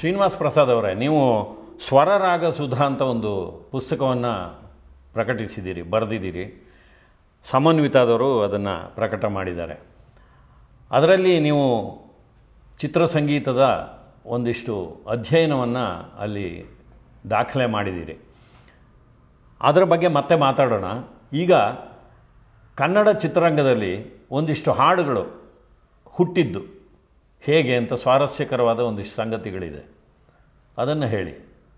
ಶ್ರೀನಿವಾಸ್ ಪ್ರಸಾದ್ ಅವರೇ ನೀವು ಸ್ವರರಾಗ ಸುಧಾ ಅಂತ ಒಂದು ಪುಸ್ತಕವನ್ನು ಪ್ರಕಟಿಸಿದ್ದೀರಿ ಬರೆದಿದ್ದೀರಿ ಸಮನ್ವಿತಾದವರು ಅದನ್ನು ಪ್ರಕಟ ಮಾಡಿದ್ದಾರೆ ಅದರಲ್ಲಿ ನೀವು ಚಿತ್ರಸಂಗೀತದ ಒಂದಿಷ್ಟು ಅಧ್ಯಯನವನ್ನು ಅಲ್ಲಿ ದಾಖಲೆ ಮಾಡಿದ್ದೀರಿ ಅದರ ಬಗ್ಗೆ ಮತ್ತೆ ಮಾತಾಡೋಣ ಈಗ ಕನ್ನಡ ಚಿತ್ರರಂಗದಲ್ಲಿ ಒಂದಿಷ್ಟು ಹಾಡುಗಳು ಹುಟ್ಟಿದ್ದು ಹೇಗೆ ಅಂತ ಸ್ವಾರಸ್ಯಕರವಾದ ಒಂದಿಷ್ಟು ಸಂಗತಿಗಳಿದೆ ಅದನ್ನು ಹೇಳಿ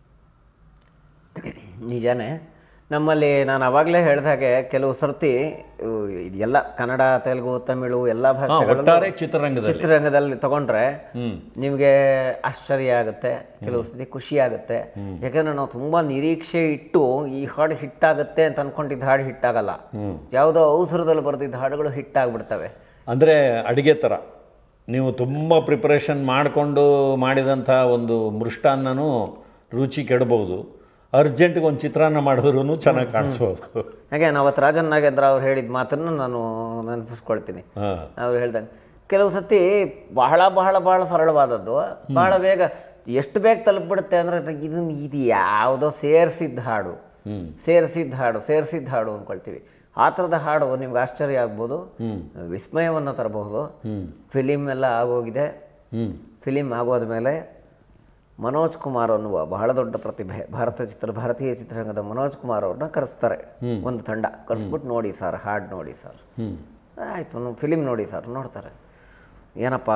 ನಿಜಾನೇ ನಮ್ಮಲ್ಲಿ ನಾನು ಅವಾಗಲೇ ಹೇಳಿದಾಗೆ ಕೆಲವು ಸರ್ತಿ ಇವು ಇದೆಲ್ಲ ಕನ್ನಡ ತೆಲುಗು ತಮಿಳು ಎಲ್ಲ ಹಾಂ ಭಾಷೆಗಳು ಒಟ್ಟಾರೆ ಚಿತ್ರರಂಗದಲ್ಲಿ ಚಿತ್ರರಂಗದಲ್ಲಿ ತಗೊಂಡ್ರೆ ಹ್ಞೂ ನಿಮಗೆ ಆಶ್ಚರ್ಯ ಆಗುತ್ತೆ ಕೆಲವು ಸತಿ ಖುಷಿ ಆಗುತ್ತೆ ಯಾಕಂದ್ರೆ ನಾವು ತುಂಬಾ ನಿರೀಕ್ಷೆ ಇಟ್ಟು ಈ ಹಾಡು ಹಿಟ್ ಆಗುತ್ತೆ ಅಂತ ಅನ್ಕೊಂಡಿದ್ದ ಹಾಡು ಹಿಟ್ ಆಗಲ್ಲ ಹ್ಞೂ ಯಾವುದೋ ಅವಸರದಲ್ಲಿ ಬರೆದಿದ್ದ ಹಾಡುಗಳು ಹಿಟ್ ಆಗ್ಬಿಡ್ತವೆ ಅಂದರೆ ಅಡುಗೆ ಥರ ನೀವು ತುಂಬ ಪ್ರಿಪ್ರೇಷನ್ ಮಾಡಿಕೊಂಡು ಮಾಡಿದಂಥ ಒಂದು ಮೃಷ್ಟಾನ್ನನೂ ರುಚಿ ಕೆಡಬಹುದು ಅರ್ಜೆಂಟಿಗೆ ಒಂದು ಚಿತ್ರಾನ್ನ ಮಾಡಿದ್ರೂ ಚೆನ್ನಾಗಿ ಕಾಣಿಸ್ಬೋದು ಹಾಗೆ ನಾವು ಅವತ್ತು ರಾಜನ್ ನಾಗೇಂದ್ರ ಅವ್ರು ಹೇಳಿದ ಮಾತನ್ನು ನಾನು ನೆನಪಿಸ್ಕೊಳ್ತೀನಿ ಹಾಂ ಅವ್ರು ಹೇಳ್ದಂಗೆ ಕೆಲವು ಸತಿ ಬಹಳ ಬಹಳ ಬಹಳ ಸರಳವಾದದ್ದು ಬಹಳ ಬೇಗ ಎಷ್ಟು ಬೇಗ ತಲುಪಿಬಿಡುತ್ತೆ ಅಂದರೆ ಇದು ಇದು ಯಾವುದೋ ಸೇರಿಸಿದ್ದ ಹಾಡು ಹ್ಞೂ ಸೇರಿಸಿದ್ದ ಹಾಡು ಸೇರಿಸಿದ್ದ ಹಾಡು ಅಂದ್ಕೊಳ್ತೀವಿ ಆ ಥರದ ಹಾಡು ನಿಮ್ಗೆ ಆಶ್ಚರ್ಯ ಆಗ್ಬೋದು ಹ್ಞೂ ವಿಸ್ಮಯವನ್ನು ತರಬಹುದು ಹ್ಞೂ ಫಿಲಿಮ್ ಎಲ್ಲ ಆಗೋಗಿದೆ ಹ್ಞೂ ಫಿಲಿಮ್ ಆಗೋದ ಮೇಲೆ ಮನೋಜ್ ಕುಮಾರ್ ಅನ್ನುವ ಬಹಳ ದೊಡ್ಡ ಪ್ರತಿಭೆ ಭಾರತ ಚಿತ್ರ ಭಾರತೀಯ ಚಿತ್ರರಂಗದ ಮನೋಜ್ ಕುಮಾರ್ ಅವ್ರನ್ನ ಕರೆಸ್ತಾರೆ ಒಂದು ತಂಡ ಕರೆಸ್ಬಿಟ್ಟು ನೋಡಿ ಸರ್ ಹಾಡು ನೋಡಿ ಸರ್ ಹ್ಞೂ ಆಯಿತು ಫಿಲಿಮ್ ನೋಡಿ ಸರ್ ನೋಡ್ತಾರೆ ಏನಪ್ಪ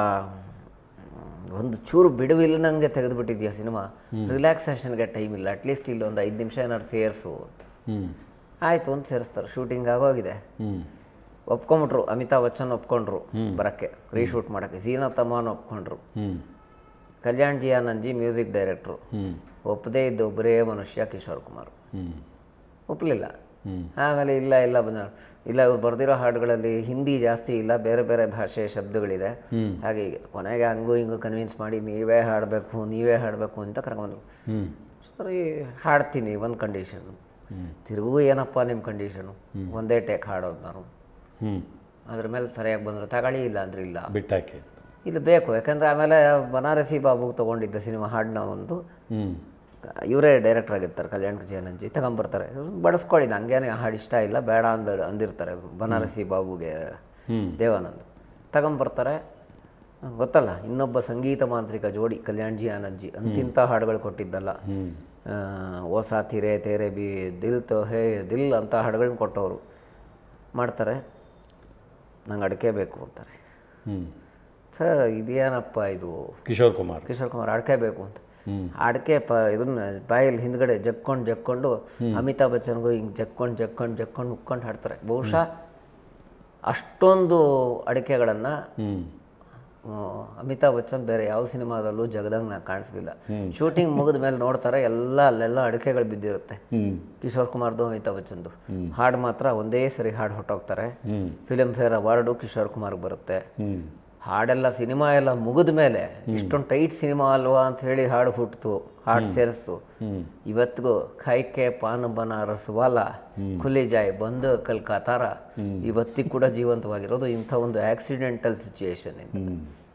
ಒಂದು ಚೂರು ಬಿಡುವಿಲ್ಲ ನನಗೆ ತೆಗೆದುಬಿಟ್ಟಿದ್ಯಾ ಸಿನಿಮಾ ರಿಲ್ಯಾಕ್ಸೇಷನ್ಗೆ ಟೈಮ್ ಇಲ್ಲ ಅಟ್ಲೀಸ್ಟ್ ಇಲ್ಲಿ ಒಂದು ಐದು ನಿಮಿಷ ಏನಾದ್ರು ಸೇರಿಸು ಹ್ಞೂ ಆಯಿತು ಅಂತ ಸೇರಿಸ್ತಾರೆ ಶೂಟಿಂಗ್ ಆಗೋಗಿದೆ ಹ್ಞೂ ಒಪ್ಕೊಂಬಿಟ್ರು ಅಮಿತಾಬ್ ಬಚ್ಚನ್ ಒಪ್ಕೊಂಡ್ರು ಬರೋಕ್ಕೆ ರೀಶೂಟ್ ಮಾಡೋಕ್ಕೆ ಜೀನತ್ ಅಮಾನ್ ಒಪ್ಕೊಂಡ್ರು ಹ್ಞೂ ಕಲ್ಯಾಣ್ ಜಿ ಆನಂದ್ ಮ್ಯೂಸಿಕ್ ಡೈರೆಕ್ಟ್ರು ಹ್ಞೂ ಒಪ್ಪದೇ ಇದ್ದ ಒಬ್ಬರೇ ಮನುಷ್ಯ ಕಿಶೋರ್ ಕುಮಾರ್ ಹ್ಞೂ ಒಪ್ಪಲಿಲ್ಲ ಹ್ಞೂ ಆಮೇಲೆ ಇಲ್ಲ ಇಲ್ಲ ಬಂದ ಇಲ್ಲ ಇವ್ರು ಬರೆದಿರೋ ಹಾಡುಗಳಲ್ಲಿ ಹಿಂದಿ ಜಾಸ್ತಿ ಇಲ್ಲ ಬೇರೆ ಬೇರೆ ಭಾಷೆಯ ಶಬ್ದಗಳಿದೆ ಹ್ಞೂ ಹಾಗೆ ಹೀಗೆ. ಕೊನೆಗೆ ಹಂಗೂ ಹಿಂಗೂ ಕನ್ವಿನ್ಸ್ ಮಾಡಿ ನೀವೇ ಹಾಡಬೇಕು ನೀವೇ ಹಾಡಬೇಕು ಅಂತ ಕರ್ಕೊಂಡ್ಬಂದ್ರು ಹ್ಞೂ ಸರಿ ಹಾಡ್ತೀನಿ ಒಂದು ಕಂಡೀಷನು ಹ್ಞೂ ತಿರುಗೂ ಏನಪ್ಪ ನಿಮ್ಮ ಕಂಡೀಷನು ಒಂದೇ ಟೇಕ್ ಹಾಡೋದು ನಾನು ಹ್ಞೂ ಅದ್ರ ಮೇಲೆ ಸರಿಯಾಗಿ ಬಂದರು ತಗೊಳ್ಳಿ ಇಲ್ಲ ಅಂದ್ರೆ ಇಲ್ಲ ಬಿಟ್ಟಾಕಿ ಇದು ಬೇಕು ಯಾಕಂದರೆ ಆಮೇಲೆ ಬನಾರಸಿ ಬಾಬುಗೆ ತೊಗೊಂಡಿದ್ದ ಸಿನಿಮಾ ಹಾಡನ್ನ ಒಂದು ಹ್ಞೂ ಇವರೇ ಡೈರೆಕ್ಟರ್ ಆಗಿರ್ತಾರೆ ಕಲ್ಯಾಣ್ ಜಯನಂಜಿ ತಗೊಂಬರ್ತಾರೆ ಬಡಿಸ್ಕೊಳ್ಳಿ ನನಗೇನೆ ಹಾಡು ಇಷ್ಟ ಇಲ್ಲ ಬೇಡ ಅಂದ ಅಂದಿರ್ತಾರೆ ಬನಾರಸಿ ಬಾಬುಗೆ ಹ್ಞೂ ದೇವಾನಂದ್ ತಗೊಂಬರ್ತಾರೆ ಗೊತ್ತಲ್ಲ ಇನ್ನೊಬ್ಬ ಸಂಗೀತ ಮಾಂತ್ರಿಕ ಜೋಡಿ ಕಲ್ಯಾಣ್ ಜಿ ಆನಂದ್ ಅಂತಿಂಥ ಹಾಡುಗಳು ಕೊಟ್ಟಿದ್ದಲ್ಲ ಹ್ಞೂ ಆ, ಓ ಸಾಥಿರೇ ತೇರೆ ಬಿ ದಿಲ್ ತೋ ಹೇ ದಿಲ್ ಅಂತ ಹಾಡುಗಳನ್ನ ಕೊಟ್ಟವರು ಮಾಡ್ತಾರೆ ನಂಗೆ ಅಡಿಕೆ ಬೇಕು ಅಂತಾರೆ ಹ್ಞೂ ಸ ಇದೇನಪ್ಪ ಇದು ಕಿಶೋರ್ ಕುಮಾರ್ ಕಿಶೋರ್ ಕುಮಾರ್ ಅಡಿಕೆ ಬೇಕು ಅಂತ ಹ್ಞೂ ಅಡಿಕೆ ಪ ಇದನ್ನ ಬಾಯಲ್ಲಿ ಹಿಂದ್ಗಡೆ ಜಕ್ಕೊಂಡು ಜಕ್ಕೊಂಡು ಅಮಿತಾಬ್ ಬಚ್ಚನ್ಗೂ ಹಿಂಗೆ ಜಕ್ಕೊಂಡು ಜಕ್ಕೊಂಡು ಜಕ್ಕೊಂಡು ಉಕ್ಕೊಂಡು ಹಾಡ್ತಾರೆ ಬಹುಶಃ ಅಷ್ಟೊಂದು ಅಡಿಕೆಗಳನ್ನು ಹ್ಞೂ ಅಮಿತಾಬ್ ಬಚ್ಚನ್ ಬೇರೆ ಯಾವ ಸಿನಿಮಾದಲ್ಲೂ ಜಗದಂಗೆ ನಾ ಕಾಣಿಸ್ಲಿಲ್ಲ ಶೂಟಿಂಗ್ ಮುಗಿದ ಮೇಲೆ ನೋಡ್ತಾರೆ ಎಲ್ಲ ಅಲ್ಲೆಲ್ಲ ಅಡಿಕೆಗಳು ಬಿದ್ದಿರುತ್ತೆ ಹ್ಞೂ ಕಿಶೋರ್ ಕುಮಾರ್ದು ಅಮಿತಾಬ್ ಬಚ್ಚನ್ದು ಹಾಡು ಮಾತ್ರ ಒಂದೇ ಸರಿ ಹಾಡು ಹೊಟ್ಟೋಗ್ತಾರೆ ಹ್ಞೂ ಫಿಲ್ಮ್ ಫೇರ್ ಅವಾರ್ಡು ಕಿಶೋರ್ ಕುಮಾರ್ಗೆ ಬರುತ್ತೆ ಹ್ಞೂ ಹಾಡೆಲ್ಲ ಸಿನಿಮಾ ಎಲ್ಲ ಮುಗಿದ ಮೇಲೆ ಇಷ್ಟೊಂದು ಟೈಟ್ ಸಿನಿಮಾ ಅಲ್ವಾ ಅಂತ ಹೇಳಿ ಹಾಡು ಹುಟ್ಟಿತು ಹಾಡು ಸೇರಿಸ್ತು ಹ್ಞೂ ಇವತ್ತಿಗೂ ಖೈಕೆ ಪಾನ್ ಬನಾರಸ್ ವಾಲ ಖುಲಿ ಜಾಯ್ ಬಂದು ಕಲ್ ಕತಾರ ಇವತ್ತಿಗೆ ಕೂಡ ಜೀವಂತವಾಗಿರೋದು ಇಂಥ ಒಂದು ಆಕ್ಸಿಡೆಂಟಲ್ ಸಿಚುಯೇಷನ್ ಇದು ಹ್ಮ್.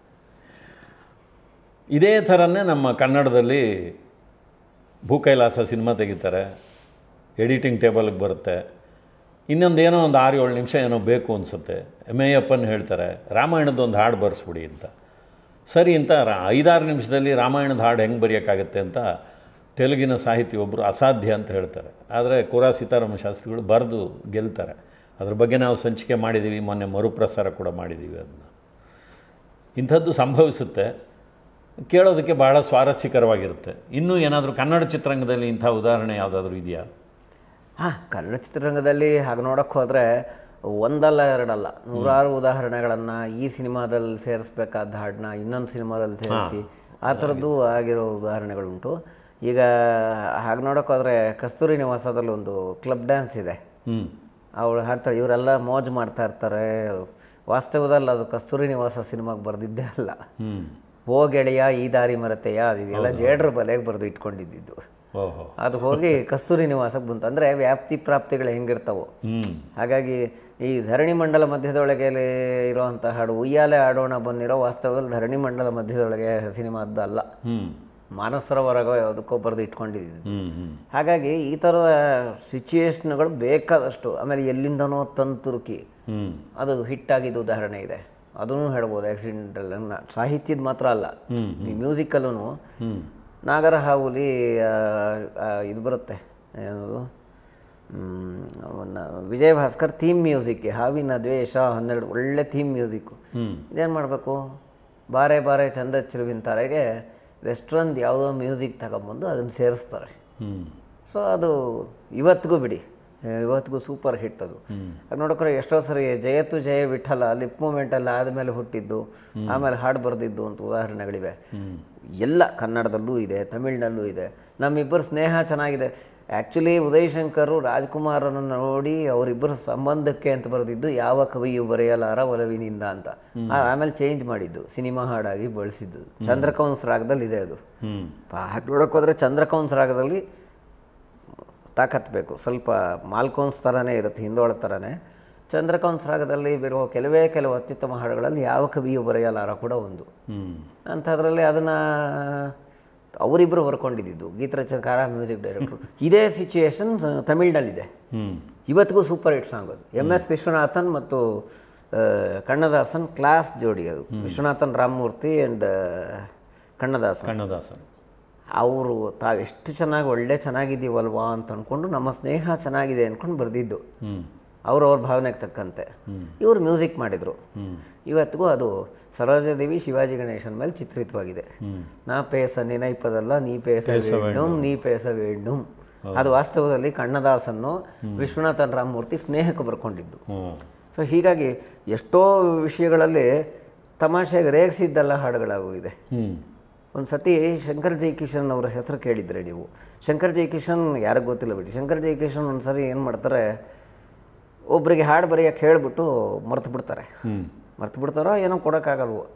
ಇದೇ ಥರನೇ ನಮ್ಮ ಕನ್ನಡದಲ್ಲಿ ಭೂಕೈಲಾಸ ಸಿನಿಮಾ ತೆಗಿತಾರೆ ಎಡಿಟಿಂಗ್ ಟೇಬಲ್ಗೆ ಬರುತ್ತೆ ಇನ್ನೊಂದು ಏನೋ ಒಂದು ಆರು ಏಳು ನಿಮಿಷ ಏನೋ ಬೇಕು ಅನಿಸುತ್ತೆ ಮೇಯಪ್ಪನ್ ಹೇಳ್ತಾರೆ ರಾಮಾಯಣದ ಒಂದು ಹಾಡು ಬರೆಸ್ಬಿಡಿ ಅಂತ ಸರಿ ಅಂತ ರಾ ಐದಾರು ನಿಮಿಷದಲ್ಲಿ ರಾಮಾಯಣದ ಹಾಡು ಹೆಂಗೆ ಬರೆಯೋಕ್ಕಾಗತ್ತೆ ಅಂತ ತೆಲುಗಿನ ಸಾಹಿತಿ ಒಬ್ಬರು ಅಸಾಧ್ಯ ಅಂತ ಹೇಳ್ತಾರೆ ಆದರೆ ಕುರಾ ಸೀತಾರಾಮ ಶಾಸ್ತ್ರಿಗಳು ಬರೆದು ಗೆಲ್ತಾರೆ ಅದ್ರ ಬಗ್ಗೆ ನಾವು ಸಂಚಿಕೆ ಮಾಡಿದ್ದೀವಿ ಮೊನ್ನೆ ಮರುಪ್ರಸಾರ ಕೂಡ ಮಾಡಿದ್ದೀವಿ ಅದನ್ನು ಇಂಥದ್ದು ಸಂಭವಿಸುತ್ತೆ ಕೇಳೋದಕ್ಕೆ ಬಹಳ ಸ್ವಾರಸ್ಯಕರವಾಗಿರುತ್ತೆ ಇನ್ನೂ ಏನಾದರೂ ಕನ್ನಡ ಚಿತ್ರರಂಗದಲ್ಲಿ ಇಂಥ ಉದಾಹರಣೆ ಯಾವುದಾದ್ರೂ ಇದೆಯಾ ಹಾಂ ಕನ್ನಡ ಚಿತ್ರರಂಗದಲ್ಲಿ ಹಾಗೆ ನೋಡೋಕ್ಕೆ ಹೋದರೆ ಒಂದಲ್ಲ ಎರಡಲ್ಲ ನೂರಾರು ಉದಾಹರಣೆಗಳನ್ನು ಈ ಸಿನಿಮಾದಲ್ಲಿ ಸೇರಿಸ್ಬೇಕಾದ ಹಾಡನ್ನ ಇನ್ನೊಂದು ಸಿನಿಮಾದಲ್ಲಿ ಸೇರಿಸಿ ಆ ಥರದ್ದು ಆಗಿರೋ ಉದಾಹರಣೆಗಳುಂಟು ಈಗ ಹಾಗೆ ನೋಡೋಕೆ ಹೋದರೆ ಕಸ್ತೂರಿ ನಿವಾಸದಲ್ಲಿ ಒಂದು ಕ್ಲಬ್ ಡ್ಯಾನ್ಸ್ ಇದೆ ಹ್ಞೂ ಅವಳು ಹಾಡ್ತಾಳೆ ಇವರೆಲ್ಲ ಮೋಜು ಮಾಡ್ತಾ ಇರ್ತಾರೆ ವಾಸ್ತವದಲ್ಲಿ ಅದು ಕಸ್ತೂರಿ ನಿವಾಸ ಸಿನಿಮಾಗೆ ಬರೆದಿದ್ದೇ ಅಲ್ಲ ಹ್ಞೂ ಓ ಗೆಳೆಯ ಈ ದಾರಿ ಮರತೆಯ ಇದೆಲ್ಲ ಜೇಡ್ರ ಬಲೆಗೆ ಬರೆದು ಇಟ್ಕೊಂಡಿದ್ದು ಓಹೋ ಅದು ಹೋಗಿ ಕಸ್ತೂರಿ ನಿವಾಸಕ್ಕೆ ಬಂತು ಅಂದರೆ ವ್ಯಾಪ್ತಿ ಪ್ರಾಪ್ತಿಗಳು ಹೆಂಗಿರ್ತಾವೋ ಹ್ಞೂ ಹಾಗಾಗಿ ಈ ಧರಣಿ ಮಂಡಲ ಮಧ್ಯದೊಳಗೆ ಇರುವಂಥ ಹಾಡು ಉಯ್ಯಾಲೆ ಆಡೋಣ ಬಂದಿರೋ ವಾಸ್ತವದಲ್ಲಿ ಧರಣಿ ಮಂಡಲ ಮಧ್ಯದೊಳಗೆ ಸಿನಿಮಾದ್ದು ಅಲ್ಲ ಹ್ಞೂ ಮಾನಸರವರೆಗೋ ಯಾವುದಕ್ಕೋ ಬರೆದು ಇಟ್ಕೊಂಡಿದ್ದೀವಿ ಹ್ಞೂ ಹ್ಞೂ ಹಾಗಾಗಿ ಈ ಥರದ ಸಿಚುಯೇಷನ್ಗಳು ಬೇಕಾದಷ್ಟು ಆಮೇಲೆ ಎಲ್ಲಿಂದನೋ ತಂದು ತುರುಕಿ ಹ್ಞೂ ಅದು ಹಿಟ್ಟಾಗಿದ್ದು ಉದಾಹರಣೆ ಇದೆ ಅದನ್ನು ಹೇಳ್ಬೋದು ಆಕ್ಸಿಡೆಂಟಲ್ ಸಾಹಿತ್ಯದ ಮಾತ್ರ ಅಲ್ಲ ಈ ಮ್ಯೂಸಿಕಲ್ಲೂ ಹ್ಞೂ ನಾಗರಹಾವುಲಿ ಆ, ಆ, ಇದು ಬರುತ್ತೆ ಏನದು ಮ್, ಅವನ್ನ ವಿಜಯ ಭಾಸ್ಕರ್ ಥೀಮ್ ಮ್ಯೂಸಿಕ್ಗೆ ಹಾವಿನ ದ್ವೇಷ ಹನ್ನೆರಡು ಒಳ್ಳೆ ಥೀಮ್ ಮ್ಯೂಸಿಕ್ಕು ಹ್ಞೂ ಇದೇನು ಮಾಡಬೇಕು ಬಾರೆ ಬಾರೆ ಚಂದ ಚಿರುವಿನ ತಾರೆಗೆ ವೆಸ್ಟ್ರನ್ದು ಯಾವುದೋ ಮ್ಯೂಸಿಕ್ ತಗೊಂಬಂದು ಅದನ್ನು ಸೇರಿಸ್ತಾರೆ ಹ್ಞೂ ಸೊ ಅದು ಇವತ್ತಿಗೂ ಬಿಡಿ ಇವತ್ತಿಗೂ ಸೂಪರ್ ಹಿಟ್ ಅದು ಅದು ನೋಡಕ್ರೆ ಎಷ್ಟೋ ಸರಿ ಜಯತು ಜಯ ವಿಠಲ ಲಿಪ್ ಮೂಮೆಂಟಲ್ಲಿ ಆದಮೇಲೆ ಹುಟ್ಟಿದ್ದು ಆಮೇಲೆ ಹಾಡು ಬರೆದಿದ್ದು ಅಂತ ಉದಾಹರಣೆಗಳಿವೆ ಎಲ್ಲ ಕನ್ನಡದಲ್ಲೂ ಇದೆ ತಮಿಳಿನಲ್ಲೂ ಇದೆ ನಮ್ಮಿಬ್ಬರ ಸ್ನೇಹ ಚೆನ್ನಾಗಿದೆ ಆ್ಯಕ್ಚುಲಿ ಉದಯ್ ಶಂಕರು ರಾಜ್ಕುಮಾರನನ್ನು ನೋಡಿ ಅವರಿಬ್ಬರ ಸಂಬಂಧಕ್ಕೆ ಅಂತ ಬರೆದಿದ್ದು ಯಾವ ಕವಿಯು ಬರೆಯಲಾರ ಒಲವಿನಿಂದ ಅಂತ ಆ- ಆಮೇಲೆ ಚೇಂಜ್ ಮಾಡಿದ್ದು ಸಿನಿಮಾ ಹಾಡಾಗಿ ಬಳಸಿದ್ದು ಚಂದ್ರಕೌನ್ಸ್ ರಾಗದಲ್ಲಿ ಇದೆ ಅದು ಹ್ಞೂ ಹಾಗೆ ನೋಡೋಕೆ ಹೋದರೆ ಚಂದ್ರಕೌನ್ಸ್ ರಾಗದಲ್ಲಿ ತಾಕತ್ ಬೇಕು ಸ್ವಲ್ಪ ಮಾಲ್ಕೋನ್ಸ್ ಥರನೇ ಇರುತ್ತೆ ಹಿಂದೋಳ ಥರನೇ ಚಂದ್ರಕೌನ್ಸ್ ರಾಗದಲ್ಲಿ ಬರುವ ಕೆಲವೇ ಕೆಲವು ಅತ್ಯುತ್ತಮ ಹಾಡುಗಳಲ್ಲಿ ಯಾವ ಕವಿಯು ಬರೆಯಲಾರ ಕೂಡ ಒಂದು ಹ್ಞೂ ಅಂಥದ್ರಲ್ಲಿ ಅದನ್ನು ಅವರಿಬ್ಬರು ಬರ್ಕೊಂಡಿದ್ದು ಗೀತರಚನಕಾರ ಮ್ಯೂಸಿಕ್ ಡೈರೆಕ್ಟ್ರು ಇದೇ ಸಿಚುಯೇಷನ್ ತಮಿಳ್ನಲ್ಲಿದೆ ಹ್ಞೂ ಇವತ್ತಿಗೂ ಸೂಪರ್ ಹಿಟ್ ಸಾಂಗ್ ಅದು ಎಮ್ ಎಸ್ ವಿಶ್ವನಾಥನ್ ಮತ್ತು ಆ, ಕಣ್ಣದಾಸನ್ ಕ್ಲಾಸ್ ಜೋಡಿ ಅದು ವಿಶ್ವನಾಥನ್ ರಾಮಮೂರ್ತಿ ಆ್ಯಂಡ್ ಕಣ್ಣದಾಸನ್ ಕಣ್ಣದಾಸನ್ ಅವರು ತಾವು ಎಷ್ಟು ಚೆನ್ನಾಗಿ ಒಳ್ಳೆ ಚೆನ್ನಾಗಿದ್ದೀವಲ್ವಾ ಅಂತ ಅಂದ್ಕೊಂಡು ನಮ್ಮ ಸ್ನೇಹ ಚೆನ್ನಾಗಿದೆ ಅಂದ್ಕೊಂಡು ಬರೆದಿದ್ದು ಹ್ಞೂ ಅವ್ರವ್ರ ಭಾವನೆಗೆ ತಕ್ಕಂತೆ ಇವರು ಮ್ಯೂಸಿಕ್ ಮಾಡಿದರು ಹ್ಞೂ ಇವತ್ತಿಗೂ ಅದು ಸರೋಜಾದೇವಿ ಶಿವಾಜಿ ಗಣೇಶನ್ ಮೇಲೆ ಚಿತ್ರಿತವಾಗಿದೆ ಹ್ಞೂ ನಾ ಪೇಸ ನಿನೈಪದಲ್ಲ ನೀ ಪೇಸ ವೇಣುಂ ನೀ ಪೇಸ ವೇಣುಂ ಅದು ವಾಸ್ತವದಲ್ಲಿ ಕಣ್ಣದಾಸನ್ನು ವಿಶ್ವನಾಥನ್ ರಾಮಮೂರ್ತಿ ಸ್ನೇಹಕ್ಕೆ ಬರ್ಕೊಂಡಿದ್ದು ಹ್ಞೂ ಸೊ ಹೀಗಾಗಿ ಎಷ್ಟೋ ವಿಷಯಗಳಲ್ಲಿ ತಮಾಷೆಗೆ ರೇಗಿಸಿದ್ದೆಲ್ಲ ಹಾಡುಗಳಾಗೋಗಿದೆ ಹ್ಞೂ ಒಂದು ಸತಿ ಶಂಕರ್ ಜೈ ಕಿಶನ್ ಅವರ ಹೆಸರು ಕೇಳಿದ್ರೆ ನೀವು ಶಂಕರ್ ಜೈ ಕಿಶನ್ ಯಾರಿಗೂ ಗೊತ್ತಿಲ್ಲ ಬಿಡಿ ಶಂಕರ್ ಜೈ ಕಿಶನ್ ಒಂದು ಸರಿ ಏನು ಮಾಡ್ತಾರೆ ಒಬ್ಬರಿಗೆ ಹಾಡು ಬರೆಯೋಕೆ ಹೇಳಿಬಿಟ್ಟು ಮರ್ತು ಬಿಡ್ತಾರೆ ಹ್ಞೂ ಮರ್ತು ಬಿಡ್ತಾರೋ ಏನೋ ಕೊಡೋಕ್ಕಾಗಲ್ವೋ